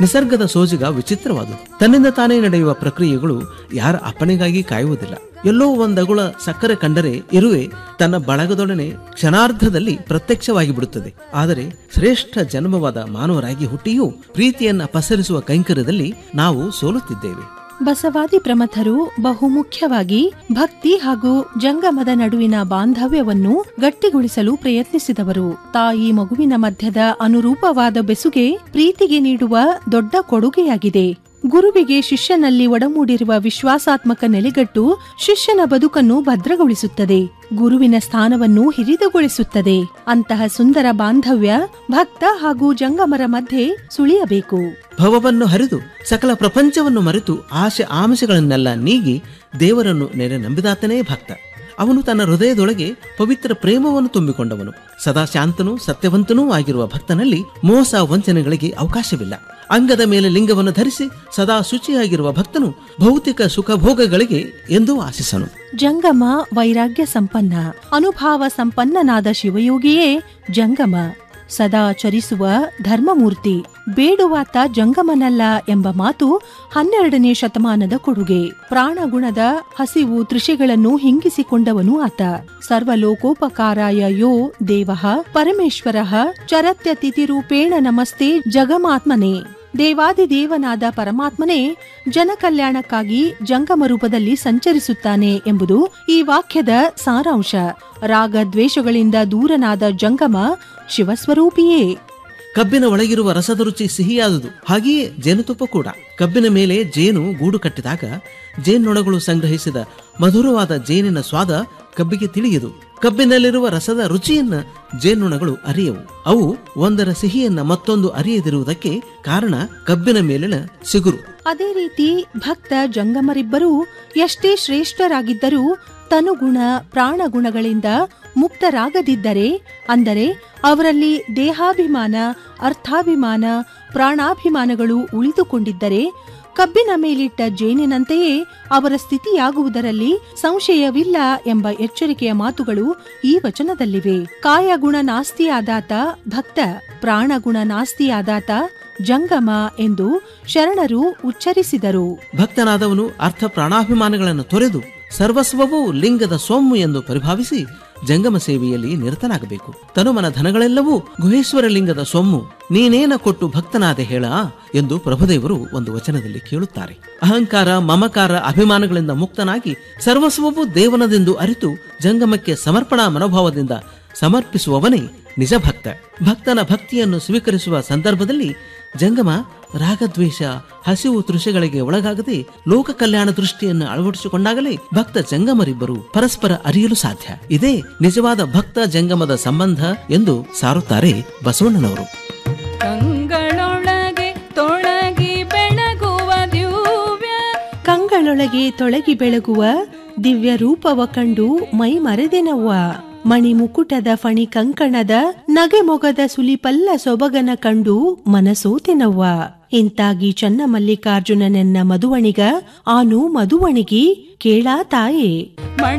ನಿಸರ್ಗದ ಸೋಜಿಗ ವಿಚಿತ್ರವಾದುದು ತನ್ನಿಂದ ತಾನೇ ನಡೆಯುವ ಪ್ರಕ್ರಿಯೆಗಳು ಯಾರ ಅಪ್ಪಣೆಗಾಗಿ ಕಾಯುವುದಿಲ್ಲ ಎಲ್ಲೋ ಒಂದಗುಳ ಸಕ್ಕರೆ ಕಂಡರೆ ಇರುವೆ ತನ್ನ ಬಳಗದೊಡನೆ ಕ್ಷಣಾರ್ಧದಲ್ಲಿ ಪ್ರತ್ಯಕ್ಷವಾಗಿ ಬಿಡುತ್ತದೆ ಆದರೆ ಶ್ರೇಷ್ಠ ಜನ್ಮವಾದ ಮಾನವರಾಗಿ ಹುಟ್ಟಿಯೂ ಪ್ರೀತಿಯನ್ನ ಪಸರಿಸುವ ಕೈಂಕರ್ಯದಲ್ಲಿ ನಾವು ಸೋಲುತ್ತಿದ್ದೇವೆ ಬಸವಾದಿ ಪ್ರಮಥರು ಬಹುಮುಖ್ಯವಾಗಿ ಭಕ್ತಿ ಹಾಗೂ ಜಂಗಮದ ನಡುವಿನ ಬಾಂಧವ್ಯವನ್ನು ಗಟ್ಟಿಗೊಳಿಸಲು ಪ್ರಯತ್ನಿಸಿದವರು ತಾಯಿ ಮಗುವಿನ ಮಧ್ಯದ ಅನುರೂಪವಾದ ಬೆಸುಗೆ ಪ್ರೀತಿಗೆ ನೀಡುವ ದೊಡ್ಡ ಕೊಡುಗೆಯಾಗಿದೆ ಗುರುವಿಗೆ ಶಿಷ್ಯನಲ್ಲಿ ಒಡಮೂಡಿರುವ ವಿಶ್ವಾಸಾತ್ಮಕ ನೆಲೆಗಟ್ಟು ಶಿಷ್ಯನ ಬದುಕನ್ನು ಭದ್ರಗೊಳಿಸುತ್ತದೆ ಗುರುವಿನ ಸ್ಥಾನವನ್ನು ಹಿರಿದುಗೊಳಿಸುತ್ತದೆ ಅಂತಹ ಸುಂದರ ಬಾಂಧವ್ಯ ಭಕ್ತ ಹಾಗೂ ಜಂಗಮರ ಮಧ್ಯೆ ಸುಳಿಯಬೇಕು ಭವವನ್ನು ಹರಿದು ಸಕಲ ಪ್ರಪಂಚವನ್ನು ಮರೆತು ಆಶೆ ಆಮಿಷಗಳನ್ನೆಲ್ಲ ನೀಗಿ ದೇವರನ್ನು ನೆರೆ ನಂಬಿದಾತನೇ ಭಕ್ತ ಅವನು ತನ್ನ ಹೃದಯದೊಳಗೆ ಪವಿತ್ರ ಪ್ರೇಮವನ್ನು ತುಂಬಿಕೊಂಡವನು ಸದಾ ಶಾಂತನೂ ಸತ್ಯವಂತನೂ ಆಗಿರುವ ಭಕ್ತನಲ್ಲಿ ಮೋಸ ವಂಚನೆಗಳಿಗೆ ಅವಕಾಶವಿಲ್ಲ ಅಂಗದ ಮೇಲೆ ಲಿಂಗವನ್ನು ಧರಿಸಿ ಸದಾ ಶುಚಿಯಾಗಿರುವ ಭಕ್ತನು ಭೌತಿಕ ಸುಖಭೋಗಗಳಿಗೆ ಎಂದೂ ಆಶಿಸನು ಜಂಗಮ ವೈರಾಗ್ಯ ಸಂಪನ್ನ ಅನುಭಾವ ಸಂಪನ್ನನಾದ ಶಿವಯೋಗಿಯೇ ಜಂಗಮ ಸದಾ ಚರಿಸುವ ಧರ್ಮಮೂರ್ತಿ ಬೇಡುವಾತ ಜಂಗಮನಲ್ಲ ಎಂಬ ಮಾತು ಹನ್ನೆರಡನೇ ಶತಮಾನದ ಕೊಡುಗೆ ಪ್ರಾಣಗುಣದ ಹಸಿವು ತೃಷೆಗಳನ್ನು ಹಿಂಗಿಸಿಕೊಂಡವನು ಆತ ಸರ್ವಲೋಕೋಪಕಾರಾಯ ಯೋ ದೇವಃ ಪರಮೇಶ್ವರಃ ಚರತ್ಯ ತಿಥಿರೂಪೇಣ ನಮಸ್ತೆ ಜಗಮಾತ್ಮನೇ ದೇವಾದಿದೇವನಾದ ಪರಮಾತ್ಮನೇ ಜನಕಲ್ಯಾಣಕ್ಕಾಗಿ ಜಂಗಮ ರೂಪದಲ್ಲಿ ಸಂಚರಿಸುತ್ತಾನೆ ಎಂಬುದು ಈ ವಾಕ್ಯದ ಸಾರಾಂಶ ರಾಗ ದ್ವೇಷಗಳಿಂದ ದೂರನಾದ ಜಂಗಮ ಶಿವಸ್ವರೂಪಿಯೇ ಕಬ್ಬಿನ ಒಳಗಿರುವ ರಸದ ರುಚಿ ಸಿಹಿಯಾದುದು ಹಾಗೆಯೇ ಜೇನುತುಪ್ಪ ಕೂಡ ಕಬ್ಬಿನ ಮೇಲೆ ಜೇನು ಗೂಡು ಕಟ್ಟಿದಾಗ ಜೇನ್ನೊಣಗಳು ಸಂಗ್ರಹಿಸಿದ ಮಧುರವಾದ ಜೇನಿನ ಸ್ವಾದ ಕಬ್ಬಿಗೆ ತಿಳಿಯದು ಕಬ್ಬಿನಲ್ಲಿರುವ ರಸದ ರುಚಿಯನ್ನ ಜೇನುಣಗಳು ಅರಿಯವು ಅವು ಒಂದರ ಸಿಹಿಯನ್ನ ಮತ್ತೊಂದು ಅರಿಯದಿರುವುದಕ್ಕೆ ಕಾರಣ ಕಬ್ಬಿನ ಮೇಲಿನ ಸಿಗುರು ಅದೇ ರೀತಿ ಭಕ್ತ ಜಂಗಮರಿಬ್ಬರೂ ಎಷ್ಟೇ ಶ್ರೇಷ್ಠರಾಗಿದ್ದರೂ ತನುಗುಣ ಪ್ರಾಣಗುಣಗಳಿಂದ ಮುಕ್ತರಾಗದಿದ್ದರೆ ಅಂದರೆ ಅವರಲ್ಲಿ ದೇಹಾಭಿಮಾನ ಅರ್ಥಾಭಿಮಾನ ಪ್ರಾಣಾಭಿಮಾನಗಳು ಉಳಿದುಕೊಂಡಿದ್ದರೆ ಕಬ್ಬಿನ ಮೇಲಿಟ್ಟ ಜೇನಿನಂತೆಯೇ ಅವರ ಸ್ಥಿತಿಯಾಗುವುದರಲ್ಲಿ ಸಂಶಯವಿಲ್ಲ ಎಂಬ ಎಚ್ಚರಿಕೆಯ ಮಾತುಗಳು ಈ ವಚನದಲ್ಲಿವೆ ಕಾಯಗುಣ ನಾಸ್ತಿಯಾದಾತ ಭಕ್ತ ಪ್ರಾಣಗುಣ ನಾಸ್ತಿಯಾದಾತ ಜಂಗಮ ಎಂದು ಶರಣರು ಉಚ್ಚರಿಸಿದರು ಭಕ್ತನಾದವನು ಅರ್ಥ ಪ್ರಾಣಾಭಿಮಾನಗಳನ್ನು ತೊರೆದು ಸರ್ವಸ್ವವೂ ಲಿಂಗದ ಸೊಮ್ಮು ಎಂದು ಪರಿಭಾವಿಸಿ ಜಂಗಮ ಸೇವೆಯಲ್ಲಿ ನಿರತನಾಗಬೇಕು ತನುಮನ ಧನಗಳೆಲ್ಲವೂ ಗುಹೇಶ್ವರ ಲಿಂಗದ ಸೊಮ್ಮು ನೀನೇನ ಕೊಟ್ಟು ಭಕ್ತನಾದೆ ಹೇಳ ಎಂದು ಪ್ರಭುದೇವರು ಒಂದು ವಚನದಲ್ಲಿ ಕೇಳುತ್ತಾರೆ ಅಹಂಕಾರ ಮಮಕಾರ ಅಭಿಮಾನಗಳಿಂದ ಮುಕ್ತನಾಗಿ ಸರ್ವಸ್ವವೂ ದೇವನದೆಂದು ಅರಿತು ಜಂಗಮಕ್ಕೆ ಸಮರ್ಪಣಾ ಮನೋಭಾವದಿಂದ ಸಮರ್ಪಿಸುವವನೇ ನಿಜ ಭಕ್ತ ಭಕ್ತನ ಭಕ್ತಿಯನ್ನು ಸ್ವೀಕರಿಸುವ ಸಂದರ್ಭದಲ್ಲಿ ಜಂಗಮ ರಾಗದ್ವೇಷ ಹಸಿವು ತೃಷೆಗಳಿಗೆ ಒಳಗಾಗದೆ ಲೋಕ ಕಲ್ಯಾಣ ದೃಷ್ಟಿಯನ್ನು ಅಳವಡಿಸಿಕೊಂಡಾಗಲೇ ಭಕ್ತ ಜಂಗಮರಿಬ್ಬರು ಪರಸ್ಪರ ಅರಿಯಲು ಸಾಧ್ಯ ಇದೇ ನಿಜವಾದ ಭಕ್ತ ಜಂಗಮದ ಸಂಬಂಧ ಎಂದು ಸಾರುತ್ತಾರೆ ಬಸವಣ್ಣನವರು ಕಂಗಳೊಳಗೆ ತೊಳಗಿ ಬೆಳಗುವ ದಿವ್ಯ ಕಂಗಳೊಳಗೆ ತೊಳಗಿ ಬೆಳಗುವ ದಿವ್ಯ ರೂಪವ ಕಂಡು ಮೈ ಮರೆದೆನವ್ವ ಮಣಿ ಮುಕುಟದ ಫಣಿ ಕಂಕಣದ ನಗೆ ಮೊಗದ ಸುಲಿಪಲ್ಲ ಸೊಬಗನ ಕಂಡು ಮನಸೋತೆನವ್ವ ಇಂತಾಗಿ ಚನ್ನ ಮಲ್ಲಿಕಾರ್ಜುನನೆನ್ನ ಮಧುವಣಿಗ ಆನು ಮಧುವಣಿಗಿ ಕೇಳಾ ತಾಯೇ ಮಣ